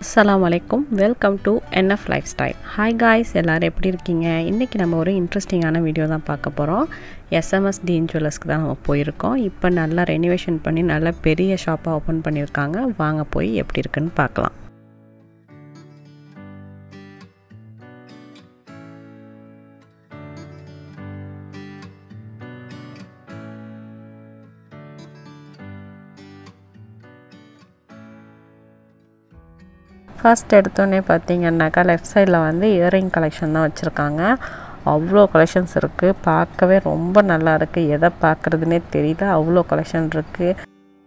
அஸ்ஸலாமு அலைக்கும் welcome to NF lifestyle hi guys எல்லோரும் எப்படி இருக்கீங்க இன்றைக்கி நம்ம ஒரு இன்ட்ரெஸ்டிங்கான வீடியோ தான் பார்க்க போகிறோம் எஸ்எம்எஸ் டீன் ஜுவல்லர்ஸ்க்கு தான் நம்ம போயிருக்கோம் இப்போ நல்லா ரெனிவேஷன் பண்ணி நல்ல பெரிய ஷாப்பாக ஓப்பன் பண்ணியிருக்காங்க வாங்க போய் எப்படி இருக்குன்னு பார்க்கலாம் ஃபர்ஸ்ட் எடுத்தோடனே பார்த்தீங்கன்னாக்கா லெஃப்ட் சைடில் வந்து இயரிங் கலெக்ஷன் தான் வச்சுருக்காங்க அவ்வளோ கலெக்ஷன்ஸ் இருக்குது பார்க்கவே ரொம்ப நல்லா இருக்குது எதை பார்க்குறதுனே தெரியல அவ்வளோ கலெக்ஷன் இருக்குது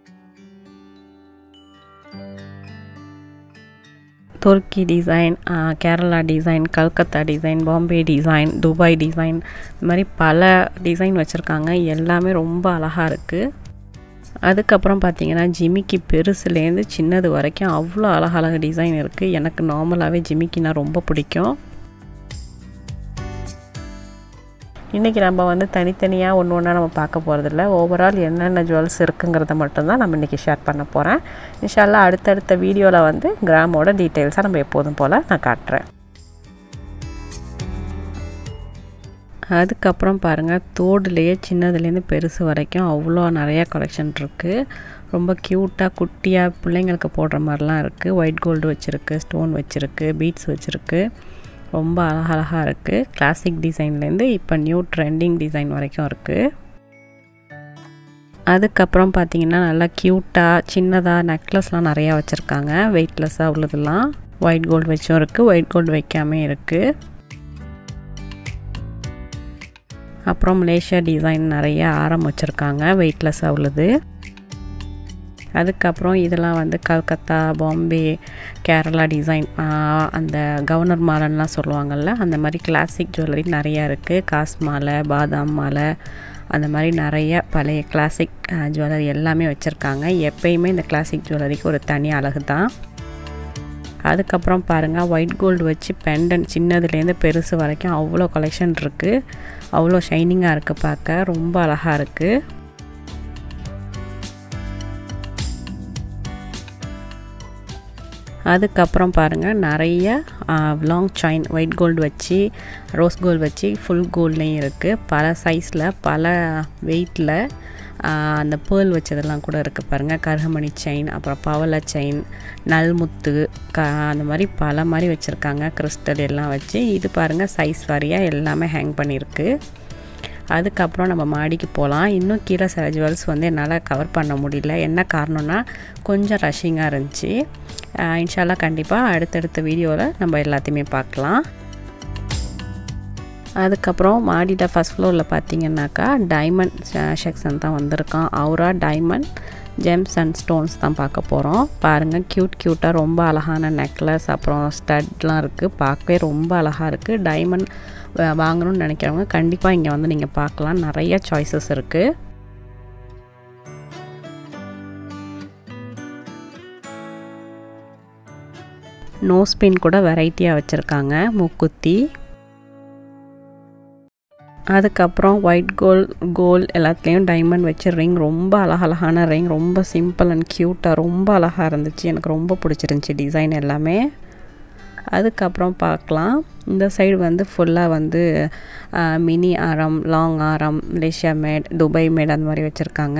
Turkey design Kerala design Calcutta design Bombay design Dubai design இந்த மாதிரி பல டிசைன் வச்சுருக்காங்க எல்லாமே ரொம்ப அழகாக இருக்குது அதுக்கப்புறம் பார்த்தீங்கன்னா ஜிமிக்கி பெருசுலேருந்து சின்னது வரைக்கும் அவ்வளோ அழகழகு டிசைன் இருக்குது எனக்கு நார்மலாகவே ஜிமிக்கினா ரொம்ப பிடிக்கும் இன்றைக்கி நம்ம வந்து தனித்தனியாக ஒன்று ஒன்றா நம்ம பார்க்க போகிறதில்ல ஓவரால் என்னென்ன ஜுவல்ஸ் இருக்குங்கிறத மட்டும்தான் நம்ம இன்றைக்கி ஷேர் பண்ண போகிறேன் இன்ஷால்லா அடுத்தடுத்த வீடியோவில் வந்து கிராமோட டீட்டெயில்ஸாக நம்ம எப்போதும் போல் நான் காட்டுறேன் அதுக்கப்புறம் பாருங்கள் தோடுலேயே சின்னதுலேருந்து பெருசு வரைக்கும் அவ்வளோ நிறையா கலெக்ஷன் இருக்குது ரொம்ப க்யூட்டாக குட்டியாக பிள்ளைங்களுக்கு போடுற மாதிரிலாம் இருக்குது ஒயிட் கோல்டு வச்சுருக்கு ஸ்டோன் வச்சுருக்கு பீட்ஸ் வச்சுருக்கு ரொம்ப அழகழகாக இருக்குது கிளாசிக் டிசைன்லேருந்து இப்போ நியூ ட்ரெண்டிங் டிசைன் வரைக்கும் இருக்குது அதுக்கப்புறம் பார்த்திங்கன்னா நல்லா க்யூட்டாக சின்னதாக நெக்லஸ்லாம் நிறையா வச்சுருக்காங்க வெயிட்லெஸ்ஸாக உள்ளதெல்லாம் ஒயிட் கோல்டு வச்சும் இருக்குது ஒயிட் கோல்டு வைக்காமே இருக்குது அப்புறம் மலேசியா டிசைன் நிறைய ஆரம் வச்சுருக்காங்க வெயிட்லெஸ்ஸாக உள்ளது அதுக்கப்புறம் இதெல்லாம் வந்து கல்கத்தா பாம்பே கேரளா டிசைன் அந்த கவர்னர் மாலைலாம் சொல்லுவாங்கள்ல அந்த மாதிரி கிளாசிக் ஜுவல்லரி நிறையா இருக்குது காஸ் மாலை பாதாம் மாலை அந்த மாதிரி நிறைய பழைய கிளாசிக் ஜுவல்லரி எல்லாமே வச்சுருக்காங்க எப்பயுமே இந்த கிளாசிக் ஜுவல்லரிக்கு ஒரு தனி அழகு தான் அதுக்கப்புறம் பாருங்கள் ஒயிட் கோல்டு வச்சு பெண்டன் சின்னதுலேருந்து பெருசு வரைக்கும் அவ்வளோ கலெக்ஷன் இருக்குது அவ்வளோ ஷைனிங்காக இருக்குது பார்க்க ரொம்ப அழகாக இருக்குது அதுக்கப்புறம் பாருங்கள் நிறைய லாங் செயின் ஒயிட் கோல்டு வச்சு ரோஸ் கோல்டு வச்சு ஃபுல் கோல்ட்லேயும் இருக்குது பல சைஸில் பல வெயிட்டில் அந்த பேர்ல் வச்சதெல்லாம் கூட இருக்குது பாருங்கள் கருகமணி செயின் அப்புறம் பவள செயின் நல்முத்து க அந்த மாதிரி பல மாதிரி வச்சுருக்காங்க கிறிஸ்டல் எல்லாம் வச்சு இது பாருங்கள் சைஸ் வாரியாக எல்லாமே ஹேங் பண்ணியிருக்கு அதுக்கப்புறம் நம்ம மாடிக்கு போகலாம் இன்னும் கீழே சில ஜுவல்ஸ் வந்து என்னால் கவர் பண்ண முடியல என்ன காரணம்னா கொஞ்சம் ரஷ்ஷிங்காக இருந்துச்சு இன்ஷால்லா கண்டிப்பாக அடுத்தடுத்த வீடியோவில் நம்ம எல்லாத்தையுமே பார்க்கலாம் அதுக்கப்புறம் மாடியில் ஃபஸ்ட் ஃப்ளோரில் பார்த்தீங்கன்னாக்கா டைமண்ட் செக்ஷன் தான் வந்திருக்கான் Aura diamond gems and stones தான் பார்க்க போகிறோம் பாருங்கள் க்யூட் க்யூட்டாக ரொம்ப அழகான நெக்லஸ் அப்புறம் ஸ்டட்லாம் இருக்குது பார்க்கவே ரொம்ப அழகாக இருக்குது டைமண்ட் வாங்கணும்னு நினைக்கிறவங்க கண்டிப்பாக இங்கே வந்து நீங்கள் பார்க்கலாம் நிறைய சாய்ஸஸ் இருக்குது நோஸ் பின் கூட வெரைட்டியாக வச்சுருக்காங்க மூக்குத்தி அதுக்கப்புறம் ஒயிட் கோல்ட் கோல்ட் எல்லாத்துலேயும் டைமண்ட் வச்சு ரிங் ரொம்ப அழகழகான ரிங் ரொம்ப சிம்பிள் அண்ட் க்யூட்டாக ரொம்ப அழகாக இருந்துச்சு எனக்கு ரொம்ப பிடிச்சிருந்துச்சி டிசைன் எல்லாமே அதுக்கப்புறம் பார்க்கலாம் இந்த சைடு வந்து ஃபுல்லாக வந்து மினி ஆரம் லாங் ஆரம் மலேசியா மேட் துபாய் மேட் அந்த மாதிரி வச்சுருக்காங்க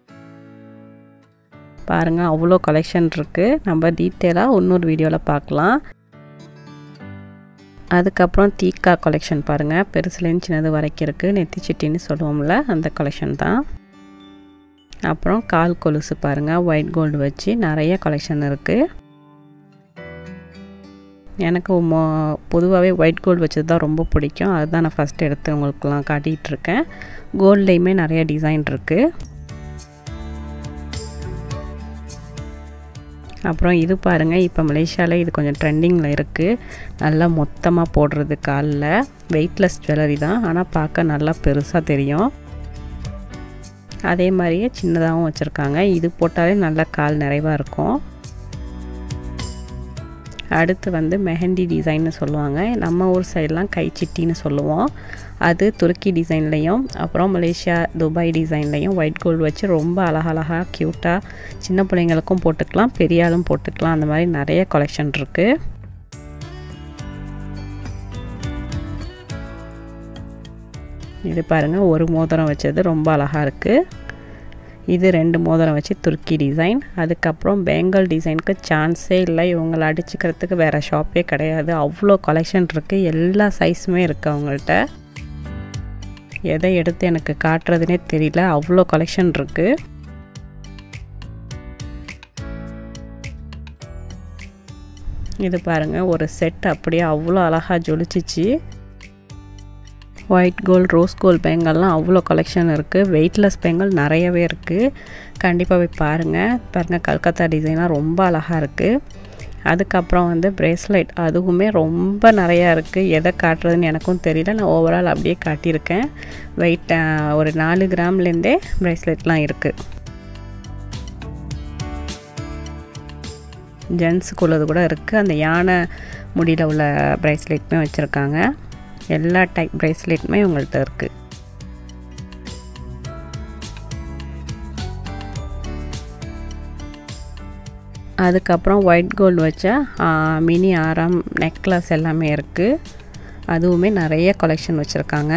பாருங்கள் அவ்வளோ கலெக்ஷன் இருக்குது நம்ம டீட்டெயிலாக இன்னொரு வீடியோவில் பார்க்கலாம் அதுக்கப்புறம் தீக்கா கலெக்ஷன் பாருங்கள் பெருசுலேருந்து சின்னது வரைக்கும் இருக்குது நெத்தி சிட்டின்னு சொல்லுவோம்ல அந்த கலெக்ஷன் தான் அப்புறம் கால் கொலுசு பாருங்கள் ஒயிட் கோல்டு வச்சு நிறைய கலெக்ஷன் இருக்குது எனக்கு மோ பொதுவாகவே ஒயிட் கோல்டு வச்சது தான் ரொம்ப பிடிக்கும் அதுதான் நான் ஃபஸ்ட் எடுத்து உங்களுக்குலாம் காட்டிகிட்டு இருக்கேன் கோல்ட்லேயுமே நிறைய டிசைன் இருக்குது அப்புறம் இது பாருங்கள் இப்போ மலேசியாவில் இது கொஞ்சம் ட்ரெண்டிங்கில் இருக்குது நல்லா மொத்தமாக போடுறது காலில் வெயிட்லெஸ் ஜுவல்லரி தான் ஆனால் பார்க்க நல்லா பெருசாக தெரியும் அதே மாதிரியே சின்னதாகவும் வச்சுருக்காங்க இது போட்டாலே நல்லா கால் நிறைவாக இருக்கும் அடுத்து வந்து மெஹந்தி டிசைன்னு சொல்லுவாங்க நம்ம ஊர் சைடெலாம் கைச்சிட்டின்னு சொல்லுவோம் அது துருக்கி டிசைன்லேயும் அப்புறம் மலேசியா துபாய் டிசைன்லேயும் ஒயிட் கோல்டு வச்சு ரொம்ப அழகழகாக க்யூட்டாக சின்ன பிள்ளைங்களுக்கும் போட்டுக்கலாம் பெரிய ஆளும் போட்டுக்கலாம் அந்த மாதிரி நிறைய கலெக்ஷன் இருக்குது இது பாருங்கள் ஒரு மோதிரம் வச்சது ரொம்ப அழகாக இருக்குது இது ரெண்டு மோதிரம் வச்சு துருக்கி டிசைன் அதுக்கப்புறம் பெங்கால் டிசைனுக்கு சான்ஸே இல்லை இவங்களை அடிச்சுக்கிறதுக்கு வேறு ஷாப்பே கிடையாது அவ்வளோ கலெக்ஷன் இருக்குது எல்லா சைஸுமே இருக்குது அவங்கள்ட்ட எதை எடுத்து எனக்கு காட்டுறதுனே தெரியல அவ்வளோ கலெக்ஷன் இருக்குது இது பாருங்கள் ஒரு செட் அப்படியே அவ்வளோ அழகாக ஜொலிச்சிச்சு ஒயிட் கோல்ட் ரோஸ் கோல்ட் பெங்கல்லாம் அவ்வளோ கலெக்ஷன் இருக்குது வெயிட்லெஸ் பெங்கல் நிறையவே இருக்குது கண்டிப்பாக போய் பாருங்கள் பாருங்கள் கல்கத்தா டிசைனாக ரொம்ப அழகாக இருக்குது அதுக்கப்புறம் வந்து ப்ரேஸ்லைட் அதுவுமே ரொம்ப நிறையா இருக்குது எதை காட்டுறதுன்னு எனக்கும் தெரியல நான் ஓவரால் அப்படியே காட்டியிருக்கேன் வெயிட் ஒரு நாலு கிராம்லேருந்தே ப்ரேஸ்லெட்லாம் இருக்குது ஜென்ஸுக்குள்ளது கூட இருக்குது அந்த யானை முடியில் உள்ள ப்ரைஸ்லெட்டுமே வச்சுருக்காங்க எல்லா டைப் ப்ரைஸ்லெட்டுமே உங்கள்கிட்ட இருக்குது அதுக்கப்புறம் ஒயிட் கோல்டு வச்ச மினி ஆரம் நெக்லஸ் எல்லாமே இருக்குது அதுவுமே நிறைய கலெக்ஷன் வச்சுருக்காங்க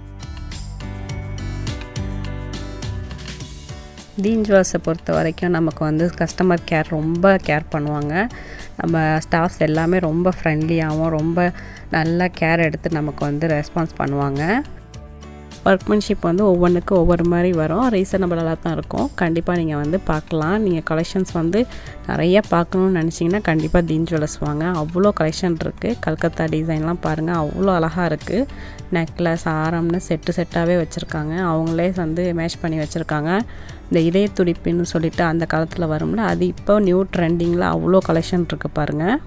தீன் ஜுவல்ஸை பொறுத்த வரைக்கும் நமக்கு வந்து கஸ்டமர் கேர் ரொம்ப கேர் பண்ணுவாங்க நம்ம ஸ்டாஃப்ஸ் எல்லாமே ரொம்ப ஃப்ரெண்ட்லியாகவும் ரொம்ப நல்லா கேர் எடுத்து நமக்கு வந்து ரெஸ்பான்ஸ் பண்ணுவாங்க ஒர்க்மேன்ஷிப் வந்து ஒவ்வொன்றுக்கு ஒவ்வொரு மாதிரி வரும் ரீசனபிளாக தான் இருக்கும் கண்டிப்பாக நீங்கள் வந்து பார்க்கலாம் நீங்கள் கலெக்ஷன்ஸ் வந்து நிறைய பார்க்கணுன்னு நினச்சிங்கன்னா கண்டிப்பாக தீன் ஜுவல்லர்ஸ் வாங்க அவ்வளோ கலெக்ஷன் இருக்குது கல்கத்தா டிசைன்லாம் பாருங்கள் அவ்வளோ அழகாக இருக்குது நெக்லஸ் ஆரம்னு செட்டு செட்டாகவே வச்சுருக்காங்க அவங்களே வந்து மேட்ச் பண்ணி வச்சுருக்காங்க இந்த இதய துடிப்புன்னு சொல்லிட்டு அந்த காலத்தில் வரும்ல அது இப்போ நியூ ட்ரெண்டிங்கில் அவ்வளோ கலெக்ஷன் இருக்குது பாருங்கள்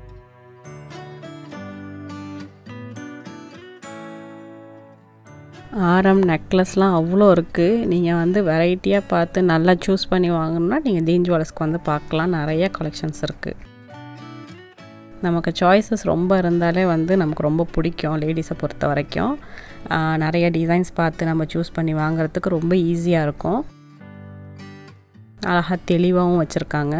ஆரம் நெக்லஸ்லாம் அவ்வளோ இருக்குது நீங்கள் வந்து வெரைட்டியாக பார்த்து நல்லா சூஸ் பண்ணி வாங்கணும்னா நீங்கள் தீன் ஜுவல்ஸ்க்கு வந்து பார்க்கலாம் நிறைய கலெக்ஷன்ஸ் இருக்குது நமக்கு சாய்ஸஸ் ரொம்ப இருந்தாலே வந்து நமக்கு ரொம்ப பிடிக்கும் லேடிஸை பொறுத்த வரைக்கும் நிறைய டிசைன்ஸ் பார்த்து நம்ம சூஸ் பண்ணி வாங்குறதுக்கு ரொம்ப ஈஸியாக இருக்கும் அழகாக தெளிவாகவும் வச்சுருக்காங்க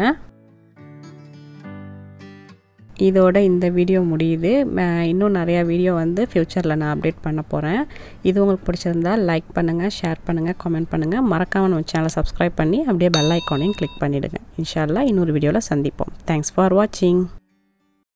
இதோட இந்த வீடியோ முடியுது இன்னும் நிறையா வீடியோ வந்து ஃப்யூச்சரில் நான் அப்டேட் பண்ண போகிறேன் இது உங்களுக்கு பிடிச்சிருந்தா லைக் பண்ணுங்கள் ஷேர் பண்ணுங்கள் கமெண்ட் பண்ணுங்கள் மறக்காமல் நம்ம சேனலை சப்ஸ்கிரைப் பண்ணி அப்படியே பெல் ஐக்கானையும் கிளிக் பண்ணிவிடுங்க இன்ஷால்லா இன்னொரு வீடியோவில் சந்திப்போம் தேங்க்ஸ் ஃபார் வாட்சிங்